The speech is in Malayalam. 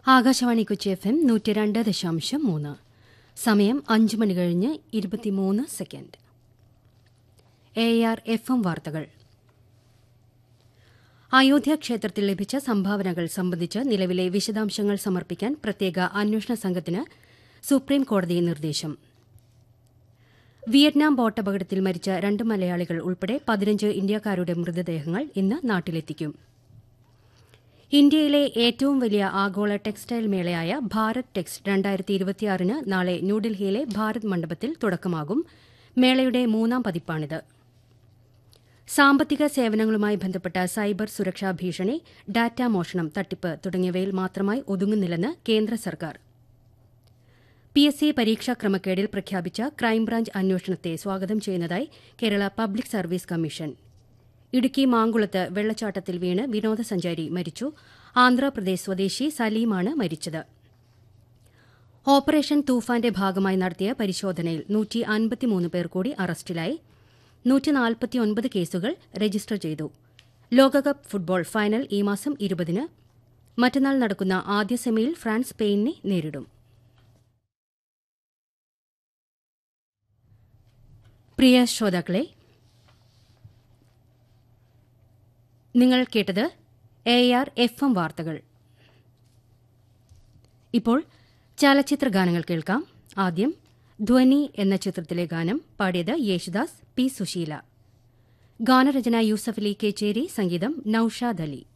ആകാശവാണി കൊച്ചി എഫ് എം നൂറ്റി രണ്ട് ദശാംശം മൂന്ന് സമയം അഞ്ച് മണി കഴിഞ്ഞ് ഇരുപത്തിമൂന്ന് second A R F M വാർത്തകൾ അയോധ്യ ക്ഷേത്രത്തിൽ ലഭിച്ച സംഭാവനകൾ സംബന്ധിച്ച് നിലവിലെ വിശദാംശങ്ങൾ സമർപ്പിക്കാൻ പ്രത്യേക അന്വേഷണ സംഘത്തിന് സുപ്രീം കോടതി നിർദ്ദേശം വിയറ്റ്നാം ബോട്ടപകടത്തിൽ മരിച്ച രണ്ട് മലയാളികൾ ഉൾപ്പെടെ പതിനഞ്ച് ഇന്ത്യക്കാരുടെ മൃതദേഹങ്ങൾ ഇന്ന് നാട്ടിലെത്തിക്കും ഇന്ത്യയിലെ ഏറ്റവും വലിയ ആഗോള ടെക്സ്റ്റൈൽ മേളയായ ഭാരത് ടെക്സ് രണ്ടായിരത്തി ഇരുപത്തിയാറിന് നാളെ ന്യൂഡൽഹിയിലെ ഭാരത് മണ്ഡപത്തിൽ തുടക്കമാകും മേളയുടെ മൂന്നാം പതിപ്പാണിത് സാമ്പത്തിക സേവനങ്ങളുമായി ബന്ധപ്പെട്ട സൈബർ സുരക്ഷാ ഭീഷണി ഡാറ്റ മോഷണം തട്ടിപ്പ് തുടങ്ങിയവയിൽ മാത്രമായി ഒതുങ്ങുന്നില്ലെന്ന് കേന്ദ്ര സർക്കാർ പി എസ് സി പരീക്ഷാ ക്രമക്കേടിൽ പ്രഖ്യാപിച്ച ക്രൈംബ്രാഞ്ച് അന്വേഷണത്തെ സ്വാഗതം ചെയ്യുന്നതായി Kerala public service commission Idukki മാങ്കുളത്ത് വെള്ളച്ചാട്ടത്തിൽ വീണ് വിനോദസഞ്ചാരി മരിച്ചു ആന്ധ്രാപ്രദേശ് സ്വദേശി സലീമാണ് മരിച്ചത് ഓപ്പറേഷൻ തൂഫാന്റെ ഭാഗമായി നടത്തിയ പരിശോധനയിൽ നൂറ്റി അൻപത്തിമൂന്ന് പേർ കൂടി അറസ്റ്റിലായി നൂറ്റിനാൽപ്പത്തിയൊൻപത് കേസുകൾ രജിസ്റ്റർ ചെയ്തു ലോകകപ്പ് ഫുട്ബോൾ ഫൈനൽ ഈ മാസം ഇരുപതിന് മറ്റന്നാൾ നടക്കുന്ന ആദ്യ സെമിയിൽ ഫ്രാൻസ് സ്പെയിനിനെ നേരിടും പ്രിയ ശ്രോതാക്കളെ നിങ്ങൾ കേട്ടത് എ ആർ എഫ് എം വാർത്തകൾ ഇപ്പോൾ ചലച്ചിത്ര ഗാനങ്ങൾ കേൾക്കാം ആദ്യം ധ്വനി എന്ന ചിത്രത്തിലെ ഗാനം പാടിയത് യേശുദാസ് പി സുശീല ഗാനരചന യൂസഫ് അലി കേച്ചേരി സംഗീതം നൌഷാദ് അലി